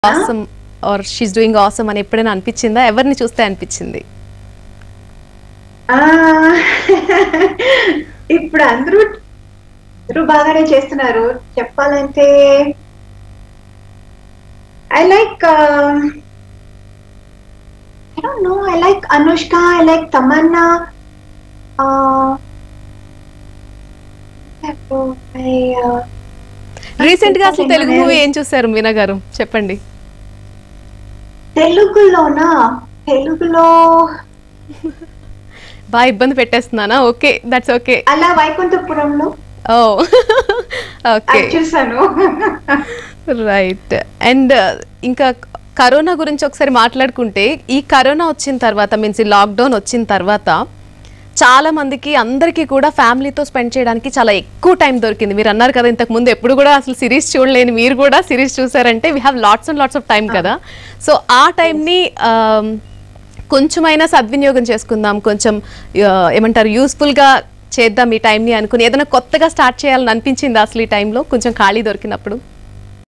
awesome or she's doing awesome అని ఎప్పుడైనా అనిపించిందా ఎవరిని చూస్తే అనిపించింది ఆ, ఇప్పుడు అందరూ అందరూ బాగానే చేస్తున్నారు చెప్పాలంటే I like I don't know I like Anushka I like Tamannaah recent గా అసలు తెలుగు మూవీ ఏం చూసారు మీనా గారు చెప్పండి తెలుగులోనా తెలుగులో బాగా ఇబ్బంది పెట్టేస్తున్నానా ఓకే దట్స్ ఓకే అలా వైకుంఠపురంలో ఓ ఓకే అది చూసాను రైట్ అండ్ ఇంకా కరోనా గురించి ఒకసారి మాట్లాడుకుంటే ఈ కరోనా వచ్చిన తర్వాత మీన్స్ ఈ లాక్డౌన్ వచ్చిన తర్వాత చాలా మందికి అందరికీ కూడా ఫ్యామిలీతో స్పెండ్ చేయడానికి చాలా ఎక్కువ టైం దొరికింది మీరు అన్నారు కదా ఇంతకు ముందు ఎప్పుడు కూడా అసలు సిరీస్ చూడలేని మీరు కూడా సిరీస్ చూసారంటే we have lots and lots of time కదా సో ఆ టైంని కొంచెమైనా సద్వినియోగం చేసుకుందాం కొంచెం ఆ, ఏమంటారు యూస్ఫుల్గా చేద్దాం ఈ టైంని అనుకుని ఏదైనా కొత్తగా స్టార్ట్ చేయాలని అనిపించింది అసలు ఈ టైంలో కొంచెం ఖాళీ దొరికినప్పుడు